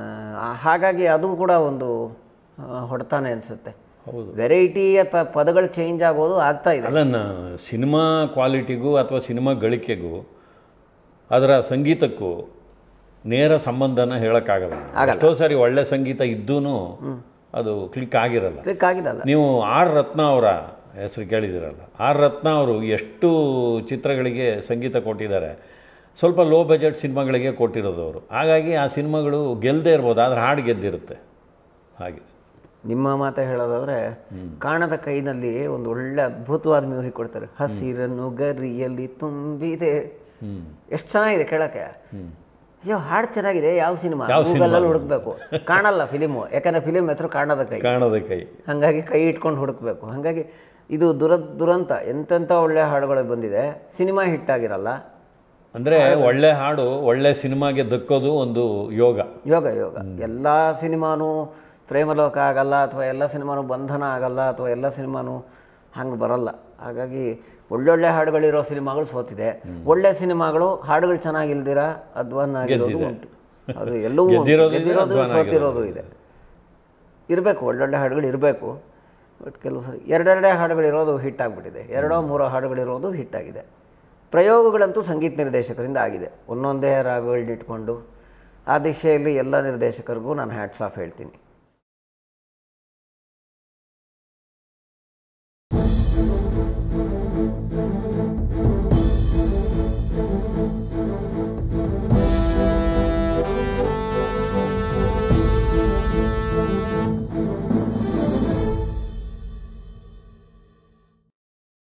ಹಾಗಾಗಿ ಅದು ಕೂಡ ಒಂದು ಆ, ಹೊಡೆತಾನೆ ಅನಿಸುತ್ತೆ ಹೌದು ವೆರೈಟಿ ಅಥವಾ ಪದಗಳು ಚೇಂಜ್ ಆಗೋದು ಆಗ್ತಾ ಇದೆ ಅಲ್ಲ ನಾ ಸಿನಿಮಾ ಕ್ವಾಲಿಟಿಗೂ ಅಥವಾ ಸಿನಿಮಾ ಗಳಿಕೆಗೂ ಅದರ ಸಂಗೀತಕ್ಕೂ ನೇರ ಸಂಬಂಧನ ಹೇಳೋಕ್ಕಾಗಲ್ಲ ಎಷ್ಟೋ ಸಾರಿ ಒಳ್ಳೆ ಸಂಗೀತ ಇದ್ದೂ ಅದು ಕ್ಲಿಕ್ ಆಗಿರಲ್ಲ ಕ್ಲಿಕ್ ಆಗಿದಲ್ಲ ನೀವು ಆರ್ ರತ್ನ ಅವರ ಹೆಸರು ಕೇಳಿದಿರಲ್ಲ ಆರ್ ರತ್ನ ಅವರು ಎಷ್ಟು ಚಿತ್ರಗಳಿಗೆ ಸಂಗೀತ ಕೊಟ್ಟಿದ್ದಾರೆ ಸ್ವಲ್ಪ ಲೋ ಬಜೆಟ್ ಸಿನಿಮಾಗಳಿಗೆ ಕೊಟ್ಟಿರೋದು ಅವರು ಹಾಗಾಗಿ ಆ ಸಿನಿಮಾಗಳು ಗೆಲ್ಲದೆ ಇರ್ಬೋದು ಆದರೆ ಹಾಡು ಗೆದ್ದಿರುತ್ತೆ ಹಾಗೆ ನಿಮ್ಮ ಮಾತೆ ಹೇಳೋದಾದ್ರೆ ಕಾಣದ ಕೈನಲ್ಲಿ ಒಂದು ಒಳ್ಳೆ ಅದ್ಭುತವಾದ ಮ್ಯೂಸಿಕ್ ಕೊಡ್ತಾರೆ ಹಸಿರನ್ನು ಗರಿಯಲ್ಲಿ ತುಂಬಿದೆ ಹ್ಞೂ ಎಷ್ಟು ಚೆನ್ನಾಗಿದೆ ಕೇಳಕ್ಕೆ ಅಯ್ಯೋ ಹಾಡು ಚೆನ್ನಾಗಿದೆ ಯಾವ ಸಿನಿಮಾ ಯಾವ ಗೂಗಲಲ್ಲಿ ಹುಡುಕ್ಬೇಕು ಕಾಣಲ್ಲ ಫಿಲಿಮು ಯಾಕಂದ್ರೆ ಫಿಲಿಮ್ ಹೆಸರು ಕಾಣದ ಕೈ ಕಾಣದ ಕೈ ಹಾಗಾಗಿ ಕೈ ಇಟ್ಕೊಂಡು ಹುಡುಕ್ಬೇಕು ಹಾಗಾಗಿ ಇದು ದುರ ದುರಂತ ಎಂತೆಂಥ ಒಳ್ಳೆ ಹಾಡುಗಳು ಬಂದಿದೆ ಸಿನಿಮಾ ಹಿಟ್ ಆಗಿರಲ್ಲ ಅಂದರೆ ಒಳ್ಳೆ ಹಾಡು ಒಳ್ಳೆ ಸಿನಿಮಾಗೆ ದಕ್ಕೋದು ಒಂದು ಯೋಗ ಯೋಗ ಯೋಗ ಎಲ್ಲ ಸಿನಿಮಾನು ಪ್ರೇಮಲೋಕ ಆಗಲ್ಲ ಅಥವಾ ಎಲ್ಲ ಸಿನಿಮಾನು ಬಂಧನ ಆಗಲ್ಲ ಅಥವಾ ಎಲ್ಲ ಸಿನಿಮಾನು ಹಂಗೆ ಬರಲ್ಲ ಹಾಗಾಗಿ ಒಳ್ಳೊಳ್ಳೆ ಹಾಡುಗಳಿರೋ ಸಿನಿಮಾಗಳು ಸೋತಿದೆ ಒಳ್ಳೆ ಸಿನಿಮಾಗಳು ಹಾಡುಗಳು ಚೆನ್ನಾಗಿಲ್ದಿರ ಅಧ್ವಾನ ಆಗಿರೋದು ಉಂಟು ಅದು ಎಲ್ಲವೂ ಉಂಟು. ಗೆದ್ದಿರೋದು ಇದೆ, ಗೆದ್ದಿರೋದು ಅಧ್ವಾನ ಸೋತಿರೋದು ಇದೆ ಇರಬೇಕು ಒಳ್ಳೊಳ್ಳೆ ಹಾಡುಗಳು ಇರಬೇಕು ಬಟ್ ಕೆಲವು ಸರಿ ಎರಡೆರಡೇ ಹಾಡುಗಳಿರೋದು ಹಿಟ್ ಆಗಿಬಿಟ್ಟಿದೆ ಎರಡೋ ಮೂರೋ ಹಾಡುಗಳಿರೋದು ಹಿಟ್ ಆಗಿದೆ ಪ್ರಯೋಗಗಳಂತೂ ಸಂಗೀತ ನಿರ್ದೇಶಕರಿಂದ ಆಗಿದೆ ಒಂದೊಂದೇ ರಾಗಗಳನ್ನ ಇಟ್ಕೊಂಡು ಆ ದಿಶೆಯಲ್ಲಿ ಎಲ್ಲ ನಿರ್ದೇಶಕರಿಗೂ ನಾನು ಹ್ಯಾಟ್ಸ್ ಆಫ್ ಹೇಳ್ತೀನಿ